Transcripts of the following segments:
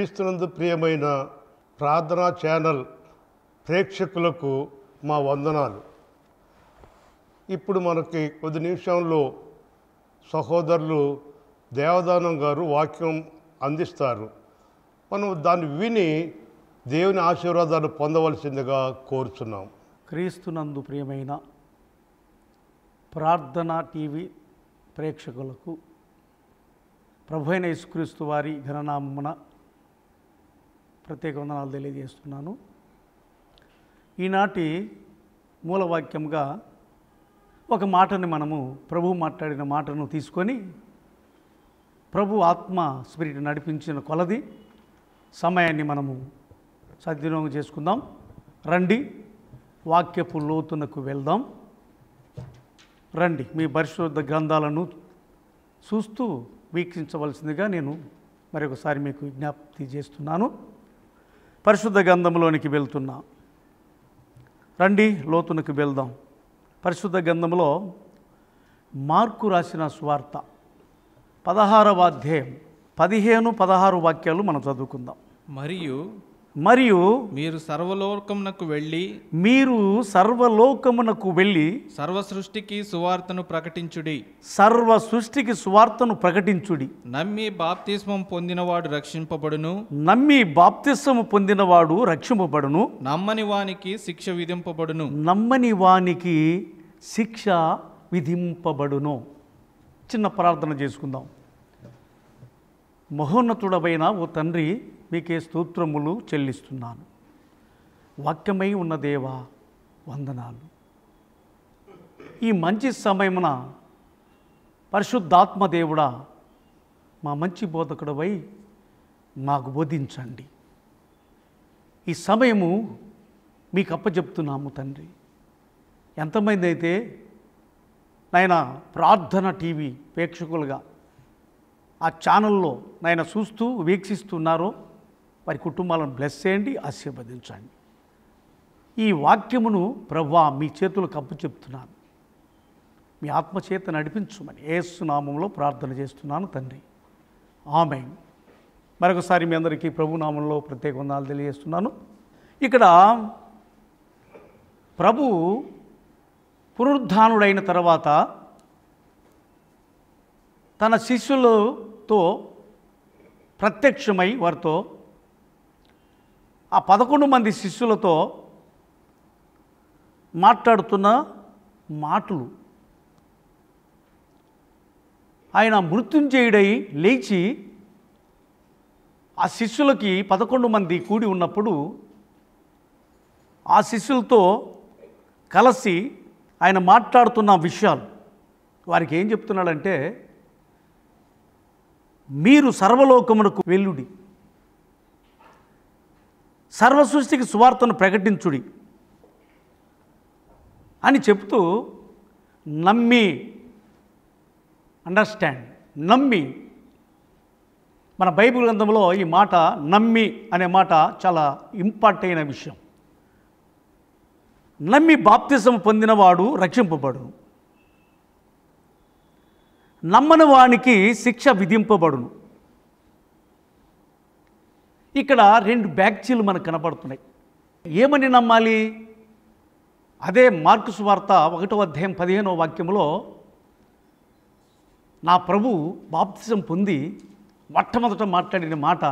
క్రీస్తునందు ప్రియమైన ప్రార్థనా ఛానల్ ప్రేక్షకులకు మా వందనాలు ఇప్పుడు మనకి కొద్ది నిమిషంలో సహోదరులు దేవదానం గారు వాక్యం అందిస్తారు మనం దాన్ని విని దేవుని ఆశీర్వాదాలు పొందవలసిందిగా కోరుచున్నాం క్రీస్తునందు ప్రియమైన ప్రార్థన టీవీ ప్రేక్షకులకు ప్రభు అయిన యేసుక్రీస్తు వారి ఘననామమున ప్రత్యేక వందనాలు తెలియజేస్తున్నాను ఈనాటి మూలవాక్యంగా ఒక మాటని మనము ప్రభు మాట్లాడిన మాటను తీసుకొని ప్రభు ఆత్మ స్పిరిట్ నడిపించిన కొలది సమయాన్ని మనము సద్వినియోగం చేసుకుందాం రండి వాక్యపు లోతునకు వెళ్దాం రండి మీ పరిశుద్ధ గ్రంథాలను చూస్తూ వీక్షించవలసిందిగా నేను మరొకసారి మీకు విజ్ఞప్తి చేస్తున్నాను పరిశుద్ధ గ్రంథంలోనికి వెళ్తున్నా రండి లోతునకు వెళ్దాం పరిశుద్ధ గ్రంథంలో మార్కు రాసిన స్వార్త పదహారవ అధ్యాయం పదిహేను పదహారు వాక్యాలు మనం చదువుకుందాం మరియు మరియు మీరు సర్వలోకమునకు వెళ్ళి మీరు సర్వలోకమునకు వెళ్ళి సర్వ సృష్టికి సువార్తను ప్రకటించుడి సర్వ సృష్టికి సువార్తను ప్రకటించుడి నమ్మి బాప్తిస్మం పొందినవాడు రక్షింపబడును నమ్మి బాప్తిస్మము పొందినవాడు రక్షింపబడును నమ్మని వానికి శిక్ష విధింపబడును నమ్మని వానికి శిక్ష విధింపబడును చిన్న ప్రార్థన చేసుకుందాం మహోన్నతుడమైన ఓ తండ్రి మీకే స్తోత్రములు చెల్లిస్తున్నాను వాక్యమై ఉన్న దేవా వందనాలు ఈ మంచి సమయమున పరిశుద్ధాత్మ దేవుడా మా మంచి బోధకుడవై మాకు బోధించండి ఈ సమయము మీకు అప్పచెప్తున్నాము తండ్రి ఎంతమంది అయితే నాయన ప్రార్థన టీవీ ప్రేక్షకులుగా ఆ ఛానల్లో నాయన చూస్తూ వీక్షిస్తున్నారో వారి కుటుంబాలను బ్లెస్ చేయండి ఆశీర్వదించండి ఈ వాక్యమును ప్రభా మీ చేతులకు అప్పు చెప్తున్నాను మీ ఆత్మచేత నడిపించమని ఏసునామంలో ప్రార్థన చేస్తున్నాను తండ్రి ఆమె మరొకసారి మీ అందరికీ ప్రభునామంలో ప్రత్యేక వందనాలు తెలియజేస్తున్నాను ఇక్కడ ప్రభు పునరుద్ధానుడైన తర్వాత తన శిష్యులతో ప్రత్యక్షమై వారితో ఆ పదకొండు మంది శిష్యులతో మాట్లాడుతున్న మాటలు ఆయన మృత్యుంజయుడై లేచి ఆ శిష్యులకి పదకొండు మంది కూడి ఉన్నప్పుడు ఆ శిష్యులతో కలిసి ఆయన మాట్లాడుతున్న విషయాలు వారికి ఏం చెప్తున్నాడంటే మీరు సర్వలోకమునకు వెల్లుడి సర్వ సృష్టికి సువార్తను ప్రకటించుడి అని చెప్తూ నమ్మి అండర్స్టాండ్ నమ్మి మన బైబిల్ గ్రంథంలో ఈ మాట నమ్మి అనే మాట చాలా ఇంపార్ట్ అయిన విషయం నమ్మి బాప్తిజం పొందినవాడు రక్షింపబడును నమ్మని వానికి శిక్ష విధింపబడును ఇక్కడ రెండు బ్యాక్చీలు మనకు కనపడుతున్నాయి ఏమని నమ్మాలి అదే మార్కుస్ వార్త ఒకటో అధ్యాయం పదిహేనో వాక్యంలో నా ప్రభు బాప్తిజం పొంది మొట్టమొదట మాట్లాడిన మాట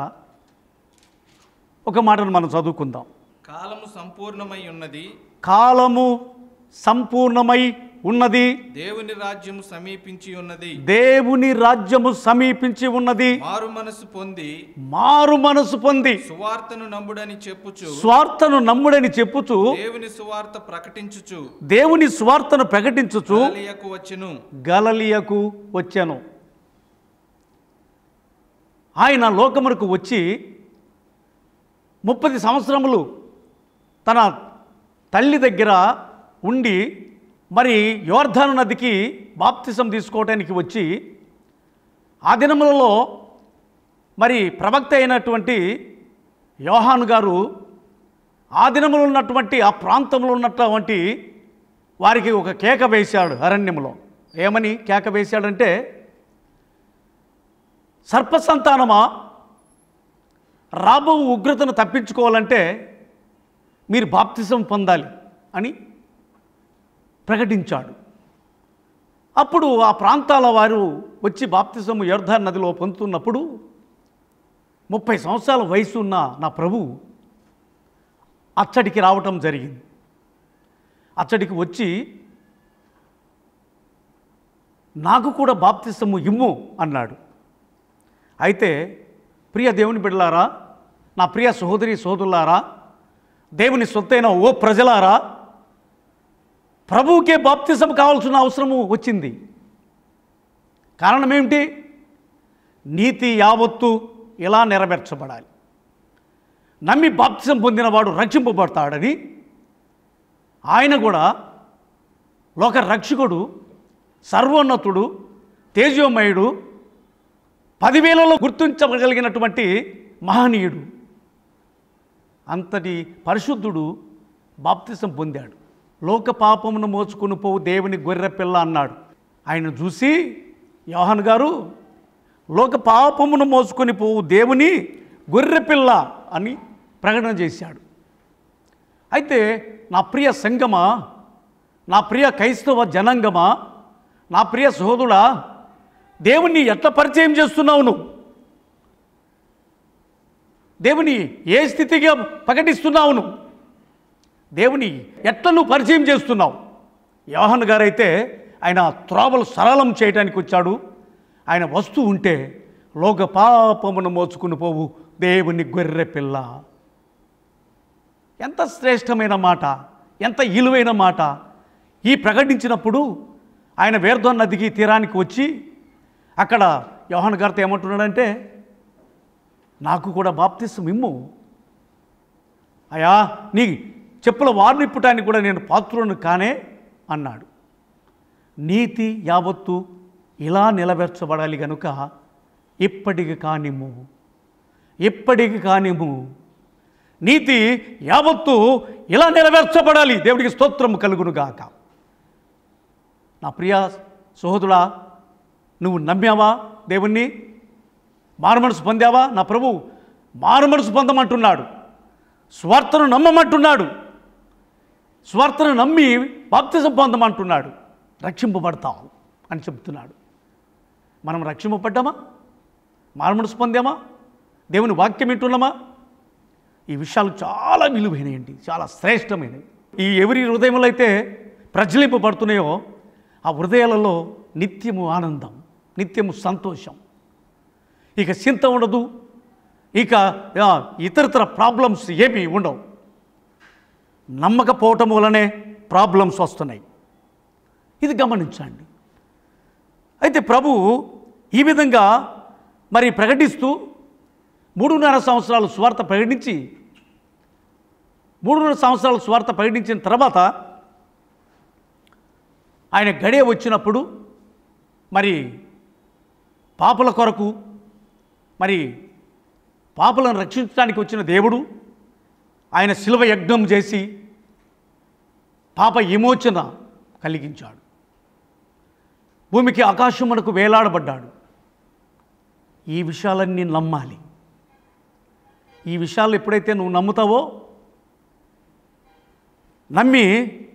ఒక మాటను మనం చదువుకుందాం కాలము సంపూర్ణమై ఉన్నది కాలము సంపూర్ణమై ఉన్నది దేవుని రాజ్యము సమీపించి ఉన్నది దేవుని రాజ్యము సమీపించి ఉన్నది మారు మనసు పొంది మారు మనసు పొంది సువార్తను నమ్ముడని చెప్పుచు స్వార్థను నమ్ముడని చెప్పుచు దేవుని సువార్త ప్రకటించుచు దేవుని స్వార్థను ప్రకటించుచు గలిలయకు వచ్చెను గలలియకు వచ్చాను ఆయన లోకమునకు వచ్చి ముప్పది సంవత్సరములు తన తల్లి దగ్గర ఉండి మరి యోర్ధాను నదికి బాప్తిసం తీసుకోవటానికి వచ్చి ఆ దినములలో మరి ప్రవక్త అయినటువంటి యోహాను గారు ఆ దినములో ఉన్నటువంటి ఆ ప్రాంతంలో ఉన్నటువంటి వారికి ఒక కేక వేశాడు అరణ్యంలో ఏమని కేక వేశాడంటే సర్పసంతానమా రాబో ఉగ్రతను తప్పించుకోవాలంటే మీరు బాప్తిజం పొందాలి అని ప్రకటించాడు అప్పుడు ఆ ప్రాంతాల వారు వచ్చి బాప్తిజం యోర్ధాన్ నదిలో పొందుతున్నప్పుడు ముప్పై సంవత్సరాల వయసు ఉన్న నా ప్రభు అచ్చడికి రావటం జరిగింది అచ్చడికి వచ్చి నాకు కూడా బాప్తిసము ఇమ్ము అన్నాడు అయితే ప్రియ దేవుని బిడ్డలారా నా ప్రియ సహోదరి సోదరులారా దేవుని సొత్తైన ఓ ప్రజలారా ప్రభువుకే బాప్తిసం కావాల్సిన అవసరము వచ్చింది కారణం ఏమిటి నీతి యావత్తు ఇలా నెరవేర్చబడాలి నమ్మి బాప్తిసం పొందినవాడు రక్షింపబడతాడని ఆయన కూడా లోక రక్షకుడు సర్వోన్నతుడు తేజోమయుడు పదివేలలో గుర్తించగలిగినటువంటి మహనీయుడు అంతటి పరిశుద్ధుడు బాప్తిసం పొందాడు లోక పాపమును మోచుకుని పోవు దేవుని గొర్రె పిల్ల అన్నాడు ఆయన చూసి యోహన్ గారు లోక పాపమును మోసుకొని పోవు దేవుని గొర్రె పిల్ల అని ప్రకటన చేశాడు అయితే నా ప్రియ సంగమా నా ప్రియ క్రైస్తవ జనాంగమా నా ప్రియ సహోదరుడా దేవుణ్ణి ఎట్లా పరిచయం చేస్తున్నావు నువ్వు దేవుని ఏ స్థితిగా ప్రకటిస్తున్నావు నువ్వు దేవుని ఎట్లా నువ్వు పరిచయం చేస్తున్నావు యోహన్ గారైతే ఆయన త్రోవలు సరళం చేయడానికి వచ్చాడు ఆయన వస్తూ ఉంటే లోక పాపమును మోచుకుని పోవు దేవుని గొర్రె పిల్ల ఎంత శ్రేష్టమైన మాట ఎంత ఇలువైన మాట ఈ ప్రకటించినప్పుడు ఆయన వేర్ధోన్ నదికి తీరానికి వచ్చి అక్కడ యోహన్ గారితో ఏమంటున్నాడంటే నాకు కూడా బాప్తిసం ఇమ్ము అయా నీ చెప్పుల వారినిప్పటానికి కూడా నేను పాత్రులను కానే అన్నాడు నీతి యావత్తు ఇలా నిలబెర్చబడాలి గనుక ఇప్పటికి కానిమ్ము ఇప్పటికి కానిమ్ము నీతి యావత్తు ఇలా నెరవేర్చబడాలి దేవుడికి స్తోత్రము కలుగును గాక నా ప్రియ సహోదరుడా నువ్వు నమ్మావా దేవుణ్ణి మారుమనసు పొందావా నా ప్రభు మారుమనసు పొందమంటున్నాడు స్వార్థను నమ్మమంటున్నాడు స్వార్థను నమ్మి బాప్తిజం పొందమంటున్నాడు రక్షింపబడతావు అని చెప్తున్నాడు మనం రక్షింపబడ్డామా మారుమనసు పొందామా దేవుని వాక్యం వింటున్నామా ఈ విషయాలు చాలా విలువైనయండి చాలా శ్రేష్టమైనవి ఈ ఎవరి హృదయంలో అయితే ప్రజ్వలింపబడుతున్నాయో ఆ హృదయాలలో నిత్యము ఆనందం నిత్యము సంతోషం ఇక చింత ఉండదు ఇక ఆ, ఇతరతర ప్రాబ్లమ్స్ ఏమీ ఉండవు నమ్మకపోవటం వలనే ప్రాబ్లమ్స్ వస్తున్నాయి ఇది గమనించండి అయితే ప్రభు ఈ విధంగా మరి ప్రకటిస్తూ మూడున్నర సంవత్సరాలు స్వార్థ ప్రకటించి మూడున్నర సంవత్సరాలు స్వార్థ ప్రకటించిన తర్వాత ఆయన గడియ వచ్చినప్పుడు మరి పాపల కొరకు మరి పాపలను రక్షించడానికి వచ్చిన దేవుడు ఆయన శిలువ యజ్ఞం చేసి పాప విమోచన కలిగించాడు భూమికి ఆకాశమునకు వేలాడబడ్డాడు ఈ విషయాలన్నీ నమ్మాలి ఈ విషయాలు ఎప్పుడైతే నువ్వు నమ్ముతావో నమ్మి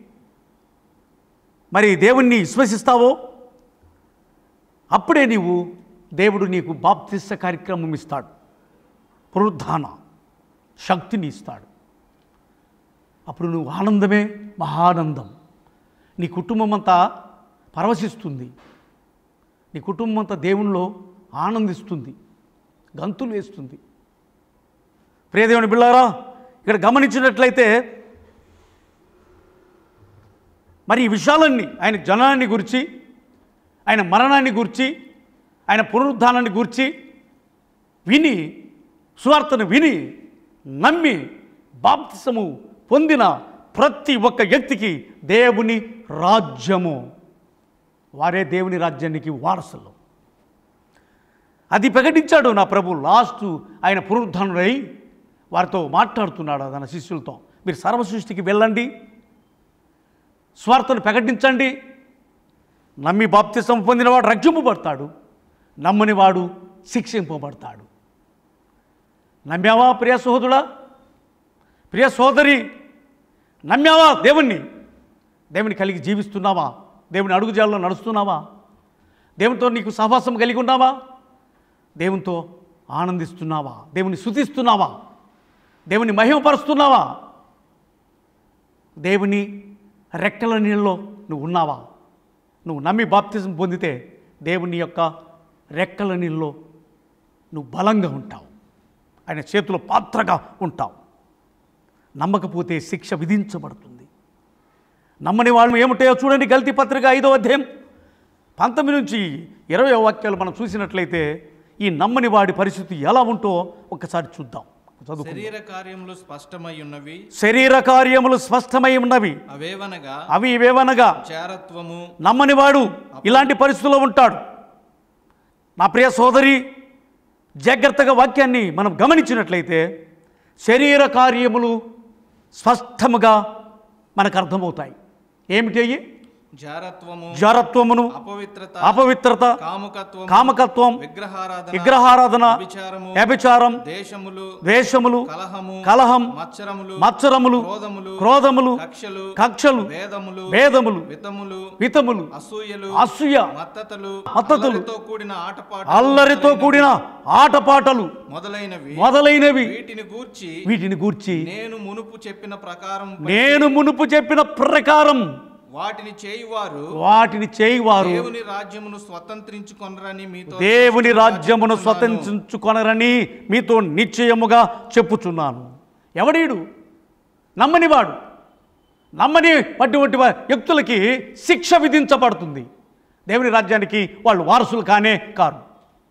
మరి దేవుణ్ణి విశ్వసిస్తావో అప్పుడే నీవు దేవుడు నీకు బాప్తిస్త కార్యక్రమం ఇస్తాడు పునరుద్ధాన శక్తిని ఇస్తాడు అప్పుడు నువ్వు ఆనందమే మహానందం నీ కుటుంబం అంతా పరవశిస్తుంది నీ కుటుంబం అంతా దేవునిలో ఆనందిస్తుంది గంతులు వేస్తుంది ప్రియదేవుని బిళ్ళారా ఇక్కడ గమనించినట్లయితే మరి ఈ విషయాలన్నీ ఆయన జనాన్ని గురించి ఆయన మరణాన్ని గురించి ఆయన పునరుద్ధానాన్ని గురించి విని సువార్తను విని నమ్మి బాప్తిసము పొందిన ప్రతి ఒక్క వ్యక్తికి దేవుని రాజ్యము వారే దేవుని రాజ్యానికి వారసులు అది ప్రకటించాడు నా ప్రభు లాస్ట్ ఆయన పునరుద్ధానుడై వారితో మాట్లాడుతున్నాడు తన శిష్యులతో మీరు సర్వ సృష్టికి వెళ్ళండి స్వార్థను ప్రకటించండి నమ్మి బాప్తిసం పొందినవాడు రక్షింపబడతాడు నమ్మనివాడు శిక్షింపబడతాడు నమ్మావా ప్రియ సహోదరుడా ప్రియ సోదరి నమ్మావా దేవుణ్ణి దేవుని కలిగి జీవిస్తున్నావా దేవుని అడుగుజాలలో నడుస్తున్నావా దేవునితో నీకు సహవాసం కలిగి ఉన్నావా దేవునితో ఆనందిస్తున్నావా దేవుని శుతిస్తున్నావా దేవుని మహిమపరుస్తున్నావా దేవుని రెక్కల నీళ్ళలో నువ్వు ఉన్నావా నువ్వు నమ్మి బాప్తిజం పొందితే దేవుని యొక్క రెక్కల నీళ్ళలో నువ్వు బలంగా ఉంటావు ఆయన చేతిలో పాత్రగా ఉంటావు నమ్మకపోతే శిక్ష విధించబడుతుంది నమ్మని వాళ్ళు ఏముంటాయో చూడండి గల్తీ పత్రిక ఐదో అధ్యాయం పంతొమ్మిది నుంచి ఇరవై వాక్యాలు మనం చూసినట్లయితే ఈ నమ్మని వాడి పరిస్థితి ఎలా ఉంటో ఒక్కసారి చూద్దాం చదువు శరీర కార్యములు స్పష్టమై ఉన్నవి శరీర కార్యములు స్పష్టమై ఉన్నవి అవేవనగా అవి ఇవేవనగా చారత్వము నమ్మనివాడు ఇలాంటి పరిస్థితుల్లో ఉంటాడు నా ప్రియ సోదరి జాగ్రత్తగా వాక్యాన్ని మనం గమనించినట్లయితే శరీర కార్యములు స్పష్టముగా మనకు అర్థమవుతాయి ఏమిటి అయ్యి జారత్వము జారత్వమును అపవిత్రత అపవిత్రత కాముకత్వం కామకత్వం విగ్రహారాధన విగ్రహారాధన వ్యభిచారము వ్యభిచారం దేశములు ద్వేషములు కలహము కలహం మత్సరములు మత్సరములు క్రోధములు క్రోధములు కక్షలు కక్షలు వేదములు వేదములు వితములు వితములు అసూయలు అసూయ మత్తతలు మత్తతులు, అల్లరితో కూడిన ఆటపాట అల్లరితో కూడిన ఆటపాటలు మొదలైనవి మొదలైనవి వీటిని గూర్చి వీటిని గూర్చి నేను మునుపు చెప్పిన ప్రకారం నేను మునుపు చెప్పిన ప్రకారం వాటిని చేయువారు వాటిని చేయువారు దేవుని రాజ్యమును స్వతంత్రించుకొనరని మీతో దేవుని రాజ్యమును చెప్పుచున్నాను. స్వతంత్రించుకొనరని మీతో నిశ్చయముగా చెప్పుచున్నాను ఎవడీడు నమ్మనివాడు నమ్మని అటువంటి వా- వ్యక్తులకి శిక్ష విధించబడుతుంది దేవుని రాజ్యానికి వాళ్ళు వారసులు కానే కారు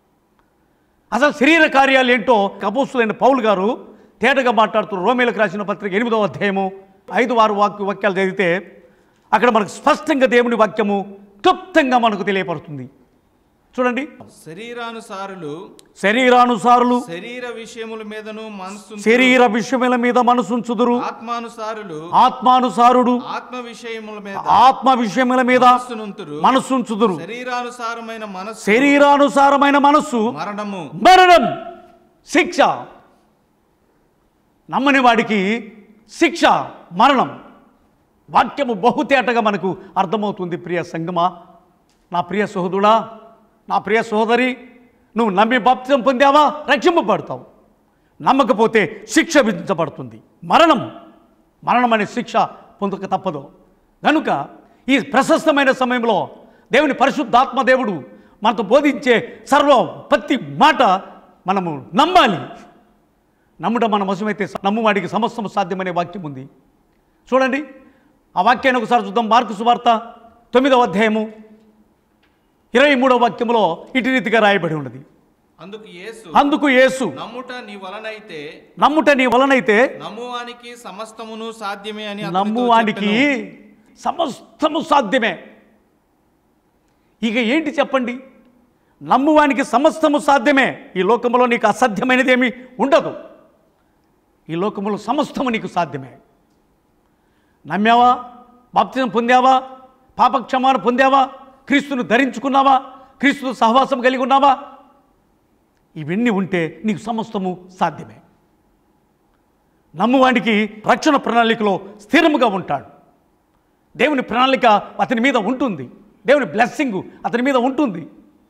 అసలు శరీర కార్యాలు ఏంటో కబూసులైన పౌలు గారు తేటగా మాట్లాడుతూ రోమేలకు రాసిన పత్రిక ఎనిమిదవ అధ్యాయము ఐదు ఆరు వాక్య వాక్యాలు చదివితే అక్కడ మనకు స్పష్టంగా దేవుని వాక్యము క్లుప్తంగా మనకు తెలియపడుతుంది చూడండి శరీరానుసారులు శరీరానుసారులు శరీర విషయముల మీదను మనసు శరీర విషయముల మీద మనసుంచుదురు ఆత్మానుసారులు ఆత్మానుసారుడు ఆత్మ విషయముల మీద ఆత్మ విషయముల మీద మనస్సునుంతురు మనసుంచుదురు శరీరానుసారమైన మనస్సు శరీరానుసారమైన మనస్సు మరణము మరణం శిక్ష నమ్మని వాడికి శిక్ష మరణం వాక్యము బహుతేటగా మనకు అర్థమవుతుంది ప్రియ సంగమా నా ప్రియ సహోదరుడా నా ప్రియ సహోదరి నువ్వు నమ్మి బాప్తిజం పొందావా రక్షింపబడతావు నమ్మకపోతే శిక్ష విధించబడుతుంది మరణం మరణం అనే శిక్ష పొందక తప్పదు కనుక ఈ ప్రశస్తమైన సమయంలో దేవుని పరిశుద్ధాత్మ దేవుడు మనతో బోధించే సర్వ ప్రతి మాట మనము నమ్మాలి నమ్ముట మన వశమైతే నమ్మువాడికి సమస్తము సాధ్యమనే వాక్యం ఉంది చూడండి ఆ వాక్యాన్ని ఒకసారి చూద్దాం మార్కు సువార్త తొమ్మిదవ అధ్యాయము ఇరవై మూడవ వాక్యంలో ఇటు రీతిగా రాయబడి ఉన్నది అందుకు యేసు అందుకు యేసు నమ్ముట నీ వలనైతే నమ్ముట నీ వలనైతే నమ్మువానికి సమస్తమును సాధ్యమే అని అతనితో నమ్మువానికి చెప్పెను. సమస్తము సాధ్యమే ఇక ఏంటి చెప్పండి నమ్మువానికి సమస్తము సాధ్యమే ఈ లోకంలో నీకు అసాధ్యమైనది ఏమీ ఉండదు ఈ లోకంలో సమస్తము నీకు సాధ్యమే నమ్మావా బాప్తిజం పొందావా పాపక్షమాన పొందావా క్రీస్తును ధరించుకున్నావా క్రీస్తుతో సహవాసం కలిగి ఉన్నావా ఇవన్నీ ఉంటే నీకు సమస్తము సాధ్యమే నమ్మువానికి రక్షణ ప్రణాళికలో స్థిరముగా ఉంటాడు దేవుని ప్రణాళిక అతని మీద ఉంటుంది దేవుని బ్లెస్సింగ్ అతని మీద ఉంటుంది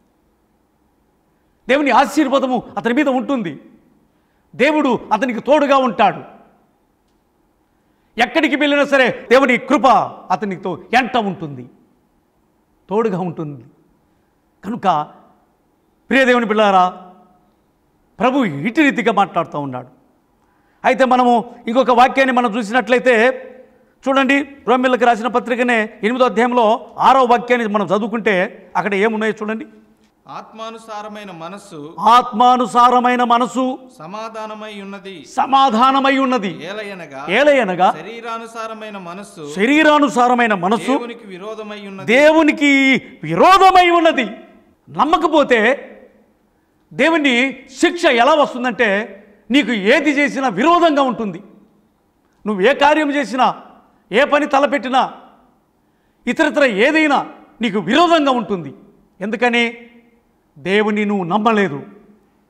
దేవుని ఆశీర్వాదము అతని మీద ఉంటుంది దేవుడు అతనికి తోడుగా ఉంటాడు ఎక్కడికి వెళ్ళినా సరే దేవుని కృప అతనితో ఎంట ఉంటుంది తోడుగా ఉంటుంది కనుక ప్రియదేవుని పిల్లారా ప్రభు ఇటు రీతిగా మాట్లాడుతూ ఉన్నాడు అయితే మనము ఇంకొక వాక్యాన్ని మనం చూసినట్లయితే చూడండి రోమిళ్ళకి రాసిన పత్రికనే ఎనిమిదో అధ్యాయంలో ఆరో వాక్యాన్ని మనం చదువుకుంటే అక్కడ ఏమున్నాయో చూడండి ఆత్మానుసారమైన మనస్సు ఆత్మానుసారమైన మనసు సమాధానమై ఉన్నది సమాధానమై ఉన్నది ఏలయనగా ఏలయనగా శరీరానుసారమైన మనస్సు శరీరానుసారమైన మనసు దేవునికి విరోధమై ఉన్నది దేవునికి విరోధమై ఉన్నది నమ్మకపోతే దేవుని శిక్ష ఎలా వస్తుందంటే నీకు ఏది చేసినా విరోధంగా ఉంటుంది నువ్వు ఏ కార్యం చేసినా ఏ పని తలపెట్టినా ఇతరత్ర ఏదైనా నీకు విరోధంగా ఉంటుంది ఎందుకని దేవుని నువ్వు నమ్మలేదు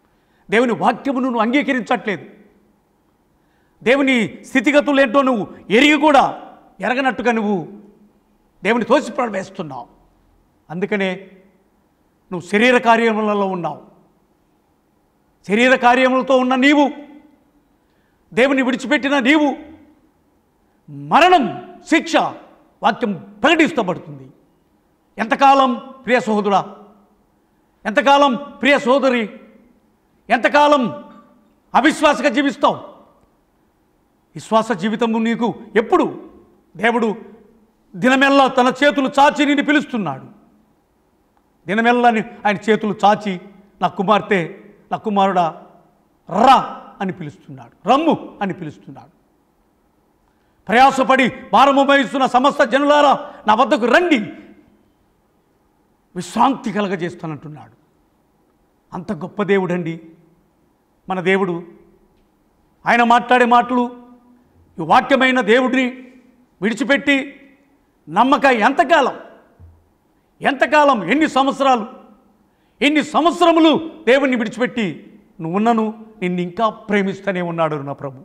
దేవుని వాక్యమును నువ్వు అంగీకరించట్లేదు దేవుని స్థితిగతులు ఏంటో నువ్వు ఎరిగి కూడా ఎరగనట్టుగా నువ్వు దేవుని తోసిపడ వేస్తున్నావు అందుకనే నువ్వు శరీర కార్యములలో ఉన్నావు శరీర కార్యములతో ఉన్న నీవు దేవుని విడిచిపెట్టిన నీవు మరణం శిక్ష వాక్యం ప్రకటిస్తబడుతుంది ఎంతకాలం ప్రియ సహోదరుడా ఎంతకాలం ప్రియ సోదరి ఎంతకాలం అవిశ్వాసగా జీవిస్తావు విశ్వాస జీవితము నీకు ఎప్పుడు దేవుడు దినమెల్లా తన చేతులు చాచి నిన్ను పిలుస్తున్నాడు దినమెల్లా ని- ఆయన చేతులు చాచి నా కుమార్తె నా కుమారుడా రా అని పిలుస్తున్నాడు రమ్ము అని పిలుస్తున్నాడు ప్రయాసపడి భారము వహిస్తున్న సమస్త జనులారా నా వద్దకు రండి విశ్రాంతి కలగజేస్తానంటున్నాడు అంత గొప్ప దేవుడండి మన దేవుడు ఆయన మాట్లాడే మాటలు ఈ వాక్యమైన దేవుడిని విడిచిపెట్టి నమ్మక ఎంతకాలం ఎంతకాలం ఎన్ని సంవత్సరాలు ఎన్ని సంవత్సరములు దేవుణ్ణి విడిచిపెట్టి నువ్వున్నను నిన్ను ఇంకా ప్రేమిస్తూనే ఉన్నాడు నా ప్రభు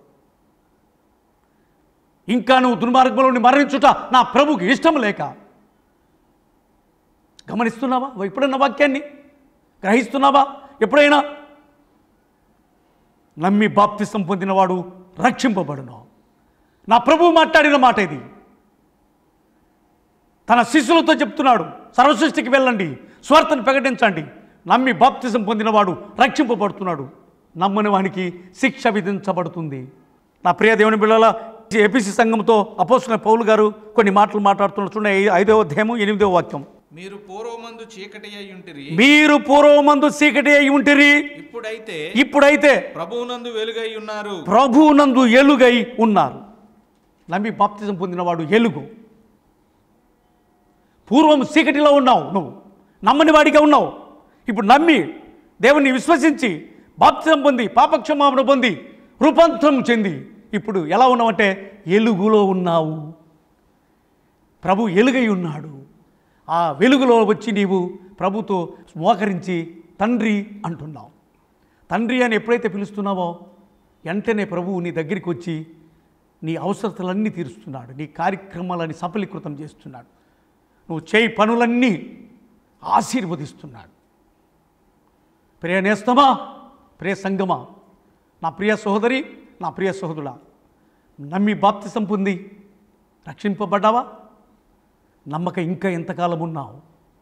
ఇంకా నువ్వు దుర్మార్గంలోని మరణించుట నా ప్రభుకి ఇష్టం లేక గమనిస్తున్నావా ఎప్పుడన్నా వాక్యాన్ని గ్రహిస్తున్నావా ఎప్పుడైనా నమ్మి బాప్తిసం పొందినవాడు రక్షింపబడును నా ప్రభు మాట్లాడిన మాట ఇది తన శిష్యులతో చెప్తున్నాడు సర్వసృష్టికి వెళ్ళండి స్వార్థను ప్రకటించండి నమ్మి బాప్తిజం పొందినవాడు రక్షింపబడుతున్నాడు నమ్మని వానికి శిక్ష విధించబడుతుంది నా ప్రియ దేవుని బిళ్ళల ఏపీసీ సంఘంతో అపోసిన పౌలు గారు కొన్ని మాటలు మాట్లాడుతున్నారు చూడండి ఐ- ఐదవ అధ్యాయము ఎనిమిదవ వాక్యం మీరు పూర్వమందు చీకటి అయి ఉంటిరి మీరు పూర్వమందు చీకటి అయి ఉంటిరి ఇప్పుడైతే ఇప్పుడైతే ప్రభువునందు వెలుగై ఉన్నారు ప్రభువునందు ఎలుగై ఉన్నారు నమ్మి బాప్తిజం పొందినవాడు ఎలుగు పూర్వం చీకటిలో ఉన్నావు నువ్వు నమ్మని వాడిగా ఉన్నావు ఇప్పుడు నమ్మి దేవుని విశ్వసించి బాప్తిజం పొంది పాపక్షమాపణ పొంది రూపాంతరం చెంది ఇప్పుడు ఎలా ఉన్నావంటే ఎలుగులో ఉన్నావు ప్రభు ఎలుగై ఉన్నాడు ఆ వెలుగులో వచ్చి నీవు ప్రభుతో మోకరించి తండ్రి అంటున్నావు తండ్రి అని ఎప్పుడైతే పిలుస్తున్నావో వెంటనే ప్రభువు నీ దగ్గరికి వచ్చి నీ అవసరతలన్నీ తీరుస్తున్నాడు నీ కార్యక్రమాలని సఫలీకృతం చేస్తున్నాడు నువ్వు చేయి పనులన్నీ ఆశీర్వదిస్తున్నాడు ప్రియ నేస్తమా ప్రియ సంగమా నా ప్రియ సహోదరి నా ప్రియ సహోదరుడా నమ్మి బాప్తిసం పొంది రక్షింపబడ్డావా నమ్మక ఇంకా ఎంతకాలం ఉన్నావు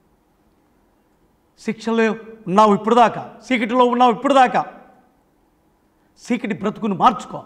శిక్షలో ఉన్నావు ఇప్పుడు దాకా చీకటిలో ఉన్నావు ఇప్పుడు దాకా చీకటి బ్రతుకును మార్చుకో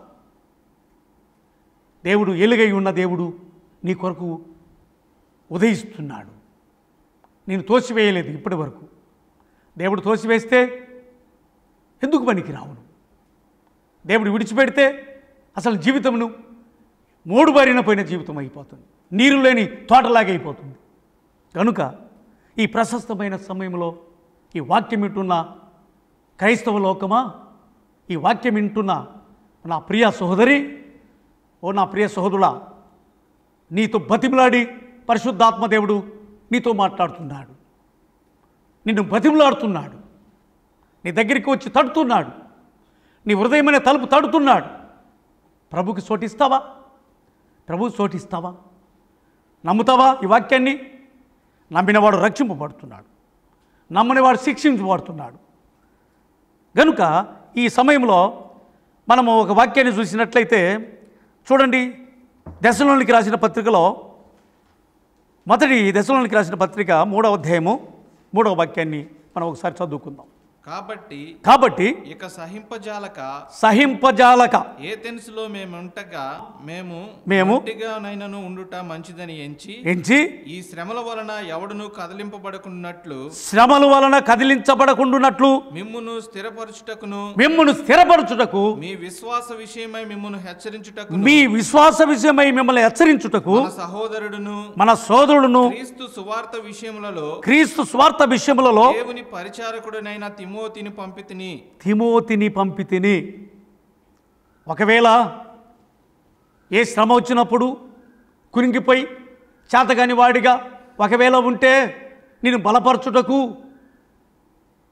దేవుడు ఎలుగై ఉన్న దేవుడు నీ కొరకు ఉదయిస్తున్నాడు నేను తోసివేయలేదు ఇప్పటి వరకు దేవుడు తోసివేస్తే ఎందుకు పనికి రావును దేవుడు విడిచిపెడితే అసలు జీవితమును మూడు బారిన పోయిన జీవితం అయిపోతుంది నీరు లేని తోటలాగా అయిపోతుంది కనుక ఈ ప్రశస్తమైన సమయంలో ఈ వాక్యం వింటున్న క్రైస్తవ లోకమా ఈ వాక్యం వింటున్న నా ప్రియ సహోదరి ఓ నా ప్రియ సహోదరుడా నీతో బతిమలాడి పరిశుద్ధాత్మ దేవుడు నీతో మాట్లాడుతున్నాడు నిన్ను బతిమలాడుతున్నాడు నీ దగ్గరికి వచ్చి తడుతున్నాడు నీ హృదయమైన తలుపు తడుతున్నాడు ప్రభుకి చోటిస్తావా ప్రభువు చోటిస్తావా నమ్ముతావా ఈ వాక్యాన్ని నమ్మినవాడు రక్షింపబడుతున్నాడు నమ్మనివాడు శిక్షించబడుతున్నాడు గనుక ఈ సమయంలో మనము ఒక వాక్యాన్ని చూసినట్లయితే చూడండి దశలోనికి రాసిన పత్రికలో మొదటి దశలోనికి రాసిన పత్రిక మూడవ అధ్యాయము మూడవ వాక్యాన్ని మనం ఒకసారి చదువుకుందాం కాబట్టి కాబట్టి ఇక సహింపజాలక సహింపజాలక ఏ తెనుసులో మేము ఉంటగా మేము మేము నైనను ఉండుట మంచిదని ఎంచి ఎంచి ఈ శ్రమల వలన ఎవడును కదిలింపబడకున్నట్లు శ్రమల వలన కదిలించబడకుండునట్లు మిమ్మును స్థిరపరచుటకును మిమ్మును స్థిరపరచుటకు మీ విశ్వాస విషయమై మిమ్మును హెచ్చరించుటకు మీ విశ్వాస విషయమై మిమ్మల్ని హెచ్చరించుటకు మన సహోదరుడును మన సోదరుడును క్రీస్తు సువార్త విషయములలో క్రీస్తు స్వార్థ విషయములలో దేవుని పరిచారకుడనైన తిమోతిని పంపితిని తిమోతిని పంపితిని ఒకవేళ ఏ శ్రమ వచ్చినప్పుడు కురింగిపోయి చేతగాని వాడిగా ఒకవేళ ఉంటే నేను బలపరచుటకు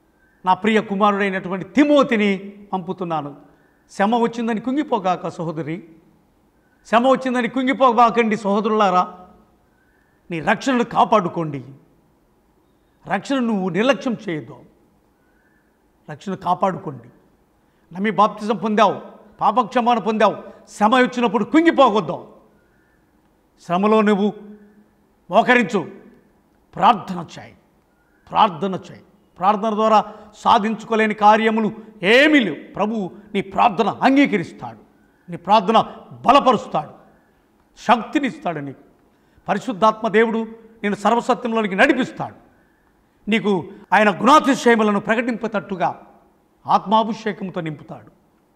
నా ప్రియ కుమారుడైనటువంటి తిమోతిని పంపుతున్నాను శ్రమ వచ్చిందని కుంగిపోగాక సహోదరి శ్రమ వచ్చిందని కుంగిపోగాకండి సహోదరులారా నీ రక్షణను కాపాడుకోండి రక్షణ నువ్వు నిర్లక్ష్యం చేయొద్దు రక్షణ కాపాడుకోండి నమ్మి బాప్తిజం పొందావు పాపక్షమాన పొందావు శ్రమ వచ్చినప్పుడు కుంగిపోవద్దు శ్రమలో నువ్వు మోకరించు ప్రార్థన చేయి ప్రార్థన చేయి ప్రార్థన ద్వారా సాధించుకోలేని కార్యములు ఏమీ లేవు ప్రభు నీ ప్రార్థన అంగీకరిస్తాడు నీ ప్రార్థన బలపరుస్తాడు శక్తినిస్తాడు నీకు పరిశుద్ధాత్మ దేవుడు నేను సర్వసత్యంలోనికి నడిపిస్తాడు నీకు ఆయన గుణాతిశయములను ప్రకటింపేటట్టుగా ఆత్మాభిషేకంతో నింపుతాడు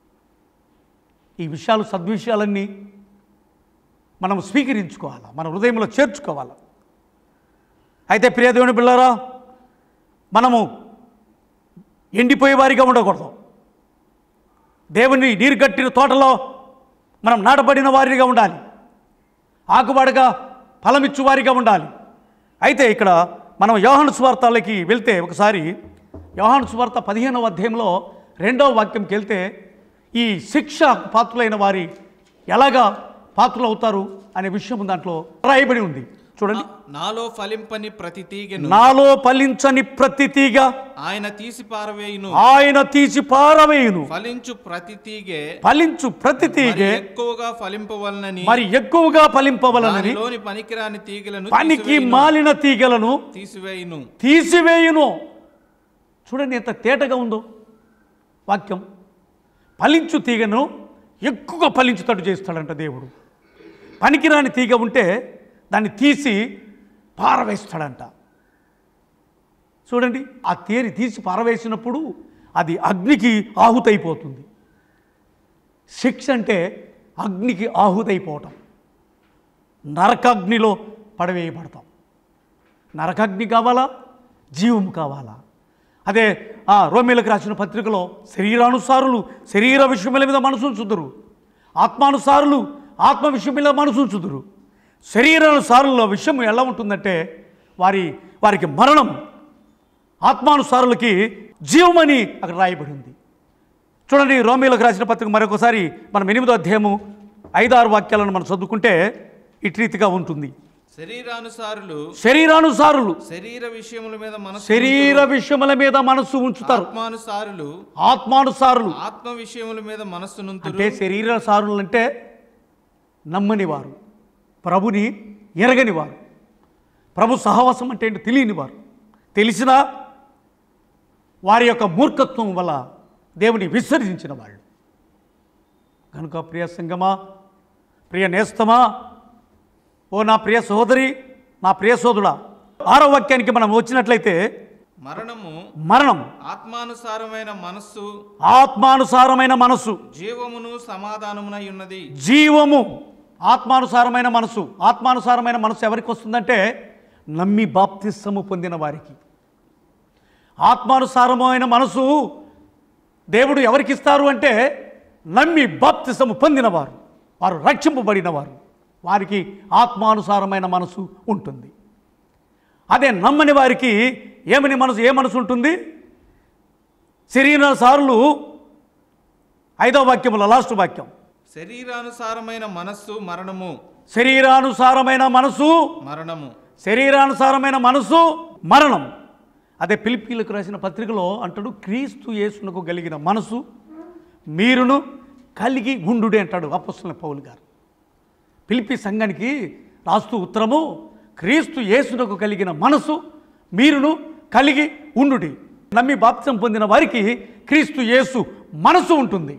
ఈ విషయాలు సద్విషయాలన్నీ మనం స్వీకరించుకోవాలా మన హృదయంలో చేర్చుకోవాలా అయితే ప్రియదేవుని పిల్లరా మనము ఎండిపోయే వారిగా ఉండకూడదు దేవుని నీరు కట్టిన తోటలో మనం నాటబడిన వారిగా ఉండాలి ఆకుబడగా ఫలమిచ్చు వారిగా ఉండాలి అయితే ఇక్కడ మనం యోహాను స్వార్థాలకి వెళ్తే ఒకసారి యోహాను స్వార్థ పదిహేనవ అధ్యాయంలో రెండవ వాక్యంకి వెళ్తే ఈ శిక్ష పాత్రులైన వారి ఎలాగా పాత్రలు అవుతారు అనే విషయం దాంట్లో రాయబడి ఉంది చూడండి నా- నాలో ఫలింపని ప్రతి తీగెను నాలో ఫలించని ప్రతి తీగ ఆయన తీసి పారవేయును ఆయన తీసి పారవేయును ఫలించు ప్రతి తీగె ఫలించు ప్రతి మరి తీగే ఎక్కువగా ఫలింపవలనని మరి ఎక్కువగా ఫలింపవలనని దానిలోని పనికిరాని తీగలను పనికి తీసివేయును. మాలిన తీగలను తీసివేయును తీసివేయును చూడండి ఎంత తేటగా ఉందో వాక్యం ఫలించు తీగను ఎక్కువగా ఫలించుతట్టు చేస్తాడంట దేవుడు పనికిరాని తీగ ఉంటే దాన్ని తీసి పారవేస్తాడంట చూడండి ఆ తేరి తీసి పారవేసినప్పుడు అది అగ్నికి ఆహుతైపోతుంది శిక్ష అంటే అగ్నికి ఆహుతైపోవటం నరకాగ్నిలో పడవేయబడతాం నరకాగ్ని కావాలా జీవం కావాలా అదే ఆ రోమిలకు రాసిన పత్రికలో శరీరానుసారులు శరీర విషయముల మీద మనసు ఉంచుదురు ఆత్మానుసారులు ఆత్మ విషయం మీద మనసు ఉంచుదురు శరీరానుసారుల విషయం ఎలా ఉంటుందంటే వారి వారికి మరణం ఆత్మానుసారులకి జీవమని అక్కడ రాయబడి ఉంది చూడండి రోమిలకు రాసిన పత్రిక మరొకసారి మనం ఎనిమిదో అధ్యాయము ఐదారు వాక్యాలను మనం చదువుకుంటే ఇటు రీతిగా ఉంటుంది శరీరానుసారులు శరీరానుసారులు శరీర విషయముల మీద మనసు శరీర విషయముల మీద మనసు ఉంచుతారు ఆత్మానుసారులు ఆత్మానుసారులు ఆత్మ విషయముల మీద మనస్సునుంతురు అంటే శరీరసారులు అంటే నమ్మని వారు ప్రభుని ఎరగని వారు ప్రభు సహవాసం అంటే ఏంటో తెలియని వారు తెలిసినా వారి యొక్క మూర్ఖత్వం వల్ల దేవుని విసర్జించిన వాళ్ళు కనుక ప్రియ సంగమా ప్రియ నేస్తమా ఓ నా ప్రియ సహోదరి నా ప్రియ సోదరుడా ఆరో వాక్యానికి మనం వచ్చినట్లయితే మరణము మరణం ఆత్మానుసారమైన మనస్సు ఆత్మానుసారమైన మనసు జీవమును సమాధానమునై ఉన్నది జీవము ఆత్మానుసారమైన మనసు ఆత్మానుసారమైన మనసు ఎవరికి వస్తుందంటే నమ్మి బాప్తిస్సము పొందిన వారికి ఆత్మానుసారమైన మనసు దేవుడు ఎవరికి ఇస్తారు అంటే నమ్మి బాప్తిసము పొందినవారు వారు రక్షింపబడిన వారు వారికి ఆత్మానుసారమైన మనసు ఉంటుంది అదే నమ్మని వారికి ఏమని మనసు ఏ మనసు ఉంటుంది శరీరానుసారులు ఐదో వాక్యముల లాస్ట్ వాక్యం శరీరానుసారమైన మనస్సు మరణము శరీరానుసారమైన మనసు మరణము శరీరానుసారమైన మనసు మరణం అదే పిలిపిలకు రాసిన పత్రికలో అంటాడు క్రీస్తు యేసునకు కలిగిన మనసు మీరును కలిగి ఉండుడే అంటాడు అపస్తుల పౌలు గారు పిలిపి సంఘానికి రాస్తూ ఉత్తరము క్రీస్తు యేసునకు కలిగిన మనసు మీరును కలిగి ఉండుడి నమ్మి బాప్సం పొందిన వారికి క్రీస్తు యేసు మనసు ఉంటుంది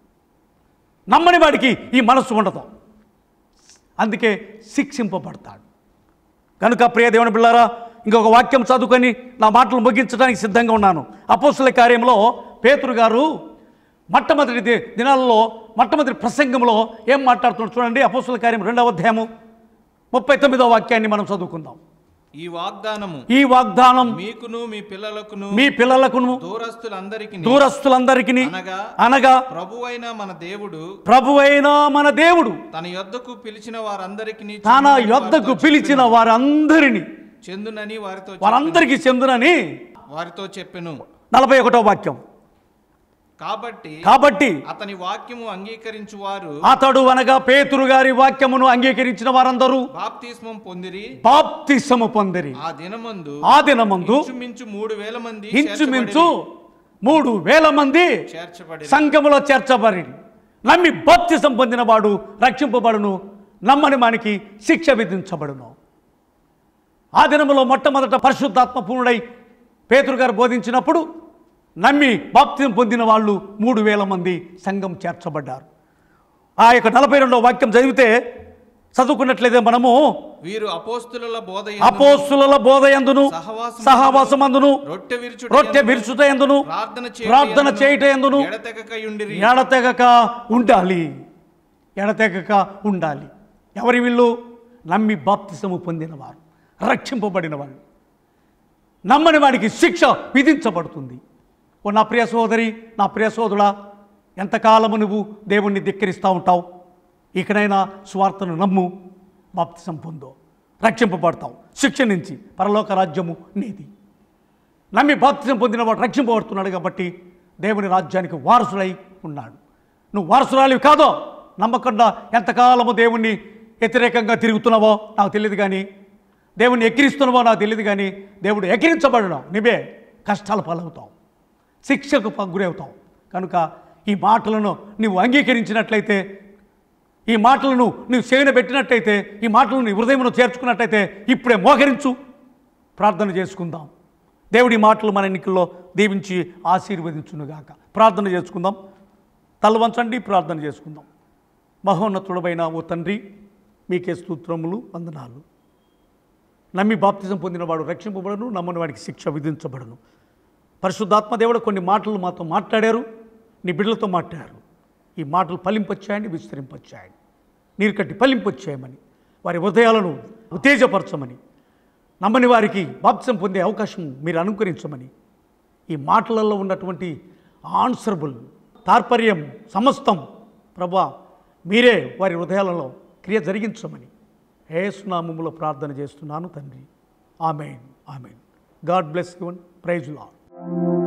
నమ్మని వాడికి ఈ మనస్సు ఉండదు అందుకే శిక్షింపబడతాడు కనుక ప్రియ దేవుని బిళ్ళారా ఇంకొక వాక్యం చదువుకొని నా మాటలు ముగించడానికి సిద్ధంగా ఉన్నాను అపోస్తుల కార్యంలో పేతురు గారు మొట్టమొదటి ది- దినాల్లో మొట్టమొదటి ప్రసంగంలో ఏం మాట్లాడుతున్నాడు చూడండి అపోస్తుల కార్యం రెండవ అధ్యాయము ముప్పై తొమ్మిదవ వాక్యాన్ని మనం చదువుకుందాం ఈ వాగ్దానము ఈ వాగ్దానం మీకును మీ పిల్లలకును మీ పిల్లలకును దూరస్తులందరికీ దూరస్తులందరికీ అనగా అనగా ప్రభువైన మన దేవుడు ప్రభువైన మన దేవుడు తన యొద్దకు పిలిచిన వారందరికీ తన యొద్దకు పిలిచిన వారందరినీ చెందునని వారితో వారందరికీ చెందునని వారితో చెప్పెను నలభై ఒకటో వాక్యం కాబట్టి కాబట్టి అతని వాక్యము అంగీకరించు వారు అతడు అనగా పేతురు గారి వాక్యమును అంగీకరించిన వారందరూ బాప్తిస్మం పొందిరి బాప్తిసము పొందిరి ఆ దినమందు ఆ దినమందు ఇంచుమించు మూడు వేల మంది ఇంచుమించు మూడు వేల మంది చేర్చబడి సంఘములో చేర్చబడి నమ్మి బాప్తిసం పొందిన వాడు రక్షింపబడును నమ్మని వానికి శిక్ష విధించబడును ఆ దినములో మొట్టమొదట పరిశుద్ధాత్మ పూర్ణుడై పేతురు గారు బోధించినప్పుడు నమ్మి బాప్తిసం పొందిన వాళ్ళు మూడు వేల మంది సంఘం చేర్చబడ్డారు ఆ యొక్క నలభై రెండవ వాక్యం చదివితే చదువుకున్నట్లయితే మనము వీరు అపోస్తుల బోధ అపోస్తుల బోధ ఎందును సహవాసమందును, సహవాసమందును రొట్టె విరుచుట రొట్టె యందును, విరుచుట ఎందును ప్రార్థన ప్రార్థన చేయుట ఎందును ఎడతెగకయుండిరి ఎడతెగక ఉండాలి ఎడతెగక ఉండాలి ఎవరి వీళ్ళు నమ్మి బాప్తిసము పొందినవారు రక్షింపబడిన వాళ్ళు నమ్మని వాడికి శిక్ష విధించబడుతుంది ఓ నా ప్రియ సోదరి నా ప్రియ సోదరుడా ఎంతకాలము నువ్వు దేవుణ్ణి ధిక్కరిస్తూ ఉంటావు ఇకనైనా స్వార్థను నమ్ము బాప్తిసం పొందో రక్షింపబడతావు శిక్ష నుంచి పరలోక రాజ్యము నీది నమ్మి బాప్తిజం పొందినవాడు రక్షింపబడుతున్నాడు కాబట్టి దేవుని రాజ్యానికి వారసుడై ఉన్నాడు నువ్వు వారసురాలివి కాదో నమ్మకుండా ఎంతకాలము దేవుణ్ణి వ్యతిరేకంగా తిరుగుతున్నావో నాకు తెలియదు కానీ దేవుణ్ణి ఎక్కిరిస్తున్నావో నాకు తెలియదు కానీ దేవుడు ఎక్కిరించబడడం నువ్వే కష్టాల పాలవుతావు శిక్షకు ప- గురవుతావు కనుక ఈ మాటలను నువ్వు అంగీకరించినట్లయితే ఈ మాటలను నువ్వు చేయన పెట్టినట్టయితే ఈ మాటలను నీ హృదయంలో చేర్చుకున్నట్టయితే ఇప్పుడే మోకరించు ప్రార్థన చేసుకుందాం దేవుడి మాటలు మన ఎన్నికల్లో దీవించి ఆశీర్వదించునుగాక ప్రార్థన చేసుకుందాం తల వంచండి ప్రార్థన చేసుకుందాం మహోన్నతుడమైన ఓ తండ్రి మీకే స్తోత్రములు వందనాలు నమ్మి బాప్తిజం పొందినవాడు రక్షింపబడను నమ్మని వాడికి శిక్ష విధించబడను పరిశుద్ధాత్మ దేవుడు కొన్ని మాటలు మాతో మాట్లాడారు నీ బిడ్డలతో మాట్లాడారు ఈ మాటలు ఫలింపొచ్చాయండి విస్తరింపొచ్చాయండి నీరు కట్టి ఫలింపొచ్చాయమని వారి హృదయాలను ఉత్తేజపరచమని నమ్మని వారికి బాప్తిజం పొందే అవకాశం మీరు అనుకరించమని ఈ మాటలలో ఉన్నటువంటి ఆన్సరబుల్ తాత్పర్యం సమస్తం ప్రభా మీరే వారి హృదయాలలో క్రియ జరిగించమని ఏసునామములో ప్రార్థన చేస్తున్నాను తండ్రి amen amen God bless you all praise lord